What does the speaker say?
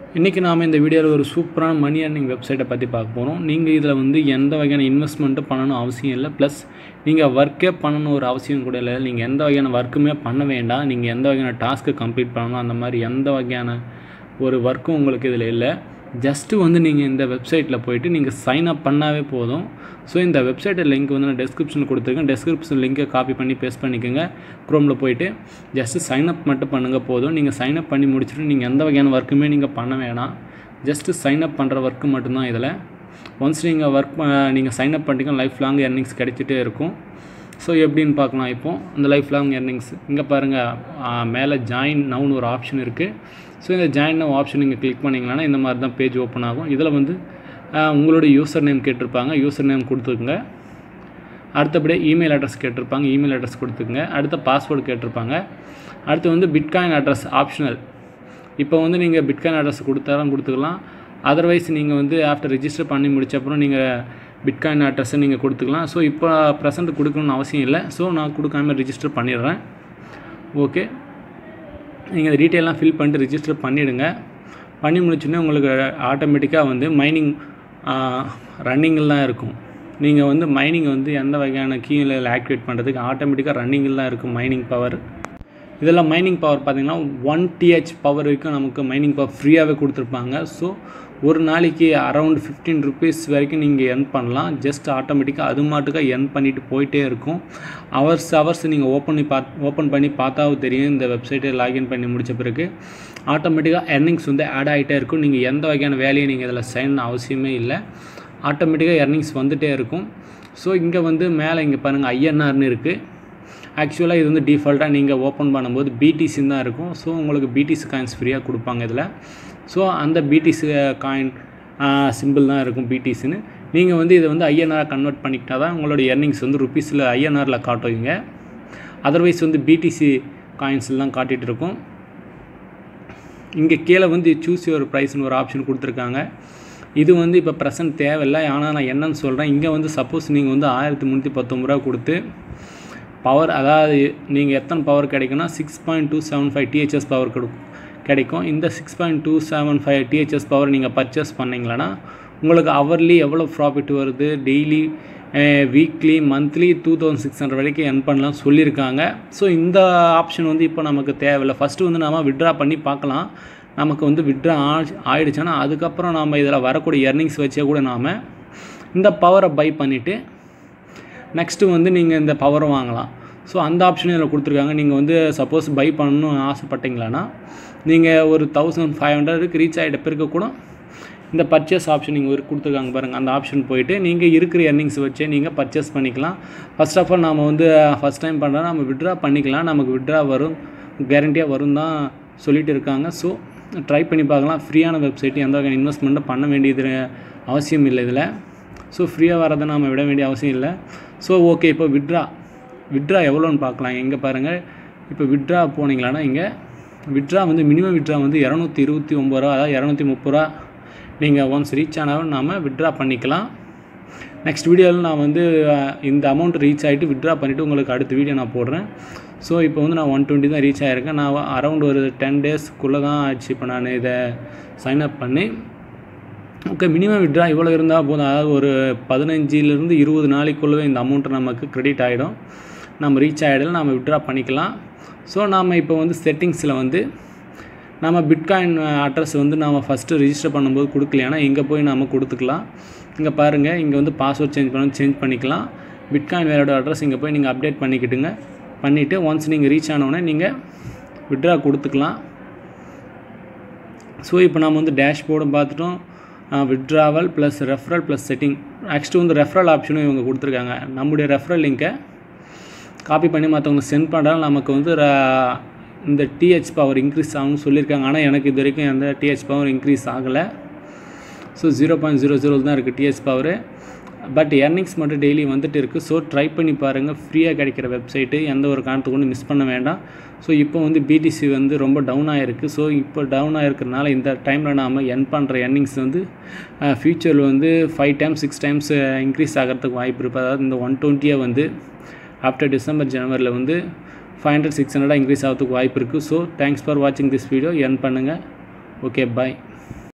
இன்றைக்கி நாம் இந்த வீடியோவில் ஒரு சூப்பரான மணி earning வெப்சைட்டை பற்றி பார்க்க போகிறோம் நீங்கள் இதில் வந்து எந்த வகையான இன்வெஸ்ட்மெண்ட்டும் பண்ணணும் அவசியம் இல்லை ப்ளஸ் நீங்கள் ஒர்க்கே பண்ணணும் ஒரு அவசியம் கூட இல்லை நீங்கள் எந்த வகையான ஒர்க்குமே பண்ண வேண்டாம் நீங்கள் எந்த வகையான டாஸ்க்கு கம்ப்ளீட் பண்ணணும் அந்த மாதிரி எந்த வகையான ஒரு ஒர்க்கும் உங்களுக்கு இதில் இல்லை ஜஸ்ட்டு வந்து நீங்கள் இந்த வெப்சைட்டில் போயிட்டு நீங்கள் சைன் அப் பண்ணாவே போதும் ஸோ இந்த வெப்சைட்டை லிங்க் வந்து நான் டெஸ்கிரிப்ஷன் கொடுத்துருக்கேன் டெஸ்கிரிப்ஷன் லிங்கை காப்பி பண்ணி பேஸ்ட் பண்ணிக்கோங்க க்ரோமில் போயிட்டு ஜஸ்ட்டு சைன் அப் மட்டும் பண்ணுங்கள் போதும் நீங்கள் சைன் அப் பண்ணி முடிச்சுட்டு நீங்கள் எந்த வகையான ஒர்க்குமே நீங்கள் பண்ண வேணாம் ஜஸ்ட்டு சைன் அப் பண்ணுற ஒர்க்கு மட்டும்தான் இதில் ஒன்ஸ் நீங்கள் ஒர்க் நீங்கள் சைன் அப் பண்ணிட்டீங்கன்னா லைஃப் லாங் earnings கிடைச்சிட்டே இருக்கும் ஸோ எப்படின்னு பார்க்கலாம் இப்போ அந்த லைஃப் லாங் earnings இங்கே பாருங்கள் மேலே ஜாயின் நவுன்னு ஒரு ஆப்ஷன் இருக்குது ஸோ இந்த ஜாயின் நவ் ஆப்ஷன் நீங்கள் கிளிக் பண்ணிங்கன்னா இந்த மாதிரி தான் பேஜ் ஓப்பன் ஆகும் இதில் வந்து ஆஹ், உங்களோட யூசர் நேம் கேட்டிருப்பாங்க யூசர் நேம் கொடுத்துக்குங்க அடுத்தபடியாக இமெயில் அட்ரஸ் கேட்டிருப்பாங்க இமெயில் அட்ரஸ் கொடுத்துக்குங்க அடுத்த பாஸ்வேர்டு கேட்டிருப்பாங்க அடுத்து வந்து பிட்காயின் அட்ரஸ் ஆப்ஷனல் இப்போ வந்து நீங்கள் பிட்காயின் அட்ரஸ் கொடுத்தாலும் கொடுத்துக்கலாம் அதர்வைஸ் நீங்கள் வந்து ஆஃப்டர் ரெஜிஸ்டர் பண்ணி முடிச்ச அப்புறம் நீங்கள் பிட்காயின் அட்ரஸை நீங்கள் கொடுத்துக்கலாம் ஸோ இப்போ ப்ரெசென்ட் கொடுக்கணும்னு அவசியம் இல்லை ஸோ நான் கொடுக்காம ரெஜிஸ்டர் பண்ணிடுறேன் ஓகே நீங்கள் டீட்டெயிலாம் ஃபில் பண்ணிட்டு ரிஜிஸ்டர் பண்ணிவிடுங்க பண்ணி முடிச்சோடனே உங்களுக்கு ஆட்டோமேட்டிக்காக வந்து மைனிங் ரன்னிங்கில் தான் இருக்கும் நீங்கள் வந்து மைனிங் வந்து எந்த வகையான கீழே ஆக்டிவேட் பண்ணுறதுக்கு ஆட்டோமேட்டிக்காக ரன்னிங்கில் தான் இருக்கும் மைனிங் பவர் இதெல்லாம் மைனிங் பவர் பார்த்தீங்கன்னா ஒன் டிஹெச் பவர் வரைக்கும் நமக்கு மைனிங் பவர் ஃப்ரீயாகவே கொடுத்துருப்பாங்க ஸோ ஒரு நாளைக்கு அரௌண்ட் ஃபிஃப்டீன் ருபீஸ் வரைக்கும் நீங்கள் earn பண்ணலாம் ஜஸ்ட் ஆட்டோமேட்டிக்காக அது மாட்டுக்காக earn பண்ணிட்டு போயிட்டே இருக்கும் ஹவர்ஸ் ஹவர்ஸ் நீங்கள் ஓப்பன் பண்ணி பாத் ஓப்பன் பண்ணி பார்த்தாவும் தெரியும் இந்த வெப்சைட்டை லாகின் பண்ணி முடிச்ச பிறகு ஆட்டோமேட்டிக்காக earnings வந்து ஆட் ஆகிட்டே இருக்கும் நீங்கள் எந்த வகையான வேலையை நீங்கள் இதில் செய்யணும் அவசியமே இல்லை ஆட்டோமேட்டிக்காக earnings வந்துகிட்டே இருக்கும் ஸோ இங்கே வந்து மேலே இங்கே பாருங்கள் ஐஎன்ஆர்னு இருக்குது ஆக்சுவலாக இது வந்து டிஃபால்ட்டாக நீங்கள் ஓப்பன் பண்ணும்போது பிடிசின்னு தான் இருக்கும் ஸோ உங்களுக்கு பிடிசி காயின்ஸ் ஃப்ரீயாக கொடுப்பாங்க இதில் ஸோ அந்த பிடிசி காயின் சிம்பிள் தான் இருக்கும் பிடிசின்னு நீங்கள் வந்து இதை வந்து ஐஎன்ஆர் கன்வெர்ட் பண்ணிக்கிட்டா தான் உங்களோட earnings வந்து ருபீஸில் ஐஎன்ஆரில் காட்டுவீங்க அதர்வைஸ் வந்து பிடிசி காயின்ஸ்லாம் காட்டிகிட்டு இருக்கும் இங்கே கீழே வந்து சூஸ் யுவர் ப்ரைஸ்னு ஒரு ஆப்ஷன் கொடுத்துருக்காங்க இது வந்து இப்போ ப்ரெசன்ட் தேவையில்லை ஆனால் நான் என்னன்னு சொல்கிறேன் இங்கே வந்து சப்போஸ் நீங்கள் வந்து ஆயிரத்தி முந்நூற்றி பத்தொம்பது ரூபா கொடுத்து பவர் அதாவது நீங்கள் எத்தனை பவர் கிடைக்குன்னா six point two seven five DHS power கிடைக்கும் கிடைக்கும் இந்த six point two seven five DHS power நீங்கள் பர்ச்சேஸ் பண்ணிங்களன்னா உங்களுக்கு ஹவர்லி எவ்வளோ ப்ராஃபிட் வருது daily weekly monthly two thousand six hundred வரைக்கும் earn பண்ணலாம் சொல்லியிருக்காங்க ஸோ இந்த ஆப்ஷன் வந்து இப்போ நமக்கு தேவையில்லை ஃபஸ்ட்டு வந்து நாம் விட்ரா பண்ணி பார்க்கலாம் நமக்கு வந்து விட்ரா ஆயிடுச்சுன்னா அதுக்கப்புறம் நாம் இதில் வரக்கூடிய earnings வச்சே கூட நாம் இந்த பவரை பை பண்ணிவிட்டு நெக்ஸ்ட்டு வந்து நீங்கள் இந்த பவரை வாங்கலாம் ஸோ அந்த ஆப்ஷனும் இதில் கொடுத்துருக்காங்க நீங்கள் வந்து சப்போஸ் பை பண்ணணும்னு ஆசைப்பட்டீங்களான்னா நீங்கள் ஒரு தௌசண்ட் ஃபைவ் ஹண்ட்ரடுக்கு ரீச் ஆகிட்ட பிறகு கூட இந்த பர்ச்சேஸ் ஆப்ஷன் நீங்கள் ஒரு கொடுத்துருக்காங்க பாருங்கள் அந்த ஆப்ஷன் போயிட்டு நீங்கள் இருக்கிற earnings வச்சே நீங்கள் பர்ச்சேஸ் பண்ணிக்கலாம் ஃபர்ஸ்ட் ஆஃப் ஆல் நாம் வந்து ஃபஸ்ட் டைம் பண்ணுறோம் நம்ம விட்ரா பண்ணிக்கலாம் நமக்கு விட்ரா வரும் கேரண்டியாக வரும் தான் சொல்லிட்டு இருக்காங்க ஸோ ட்ரை பண்ணி பார்க்கலாம் ஃப்ரீயான வெப்சைட் எந்த வகையான இன்வெஸ்ட்மெண்ட்டும் பண்ண வேண்டியது அவசியம் இல்லை இதில் ஸோ ஃப்ரீயாக வரதை நாம் விட வேண்டிய அவசியம் இல்லை ஸோ ஓகே இப்போ விட்ரா விட்ரா எவ்வளோன்னு பார்க்கலாம் எங்கே பாருங்கள் இப்போ விட்ரா போனீங்களான்னா இங்கே விட்ரா வந்து மினிமம் விட்ரா வந்து இரநூத்தி இருபத்தி ஒம்பது ரூபா அதாவது இரநூத்தி முப்பது ரூபா நீங்கள் ஒன்ஸ் ரீச் ஆனாலும் நாம் விட்ரா பண்ணிக்கலாம் நெக்ஸ்ட் வீடியோவில் நான் வந்து அஹ், இந்த அமௌண்ட் ரீச் ஆகிட்டு விட்ரா பண்ணிவிட்டு உங்களுக்கு அடுத்த வீடியோ நான் போடுறேன் ஸோ இப்போ வந்து நான் ஒன் டுவெண்ட்டி தான் ரீச் ஆகிருக்கேன் நான் அரௌண்ட் ஒரு டென் டேஸ்க்குள்ளே தான் ஆச்சு இப்போ நான் இதை சைன் அப் பண்ணி ஓகே மினிமம் விட்ரா இவ்வளோ இருந்தால் போதும் அதாவது ஒரு பதினஞ்சிலேருந்து இருபது நாளைக்குள்ளவே இந்த அமௌண்ட்டு நமக்கு கிரெடிட் ஆகிடும் நம்ம ரீச் ஆகிடல நம்ம விட்ரா பண்ணிக்கலாம் ஸோ நாம் இப்போ வந்து செட்டிங்ஸில் வந்து நம்ம பிட்காயின் அட்ரஸ் வந்து நாம் ஃபஸ்ட்டு ரிஜிஸ்டர் பண்ணும்போது கொடுக்கலையானா இங்கே போய் நாம் கொடுத்துக்கலாம் இங்கே பாருங்கள் இங்கே வந்து பாஸ்வேர்ட் சேஞ்ச் பண்ண சேஞ்ச் பண்ணிக்கலாம் பிட்காயின் வேலோட அட்ரஸ் இங்கே போய் நீங்கள் அப்டேட் பண்ணிக்கிட்டுங்க பண்ணிவிட்டு ஒன்ஸ் நீங்கள் ரீச் ஆனவுடனே நீங்கள் விட்ரா கொடுத்துக்கலாம் ஸோ இப்போ நம்ம வந்து டேஷ்போர்டும் பார்த்துட்டோம் withdrawal plus referral plus setting next வந்து ரெஃபரல் ஆப்ஷனும் இவங்க கொடுத்துருக்காங்க நம்முடைய ரெஃபரல் லிங்க்கை காப்பி பண்ணி மற்றவங்க சென்ட் பண்ணுறாங்க நமக்கு வந்து ர- இந்த டிஹெச் பவர் இன்க்ரீஸ் ஆகும்னு சொல்லியிருக்காங்க ஆனால் எனக்கு இது வரைக்கும் எந்த டிஹெச் பவர் இன்க்ரீஸ் ஆகலை so zero point zero zero தான் இருக்குது டிஹெச் பவர் பட் earnings மட்டும் டெய்லி வந்துட்டு இருக்குது ஸோ ட்ரை பண்ணி பாருங்கள் ஃப்ரீயாக கிடைக்கிற வெப்சைட்டு எந்த ஒரு காரணத்துக்கு கொண்டு மிஸ் பண்ண வேண்டாம் ஸோ இப்போ வந்து பிடிசி வந்து ரொம்ப டவுன் ஆகிருக்கு ஸோ இப்போ டவுன் ஆகிருக்கிறனால இந்த டைமில் நாம் என் பண்ணுற earnings வந்து ஃப்யூச்சரில் வந்து five times six times increase ஆகிறதுக்கு வாய்ப்பு இருக்குது அதாவது இந்த ஒன் டுவெண்ட்டியை வந்து ஆஃப்டர் டிசம்பர் ஜனவரியில் வந்து ஃபைவ் ஹண்ட்ரட் சிக்ஸ் ஹண்ட்ரடாக இன்க்ரீஸ் ஆகிறதுக்கு வாய்ப்பு இருக்குது ஸோ தேங்க்ஸ் ஃபார் வாட்சிங் திஸ் வீடியோ என் பண்ணுங்கள் ஓகே பாய்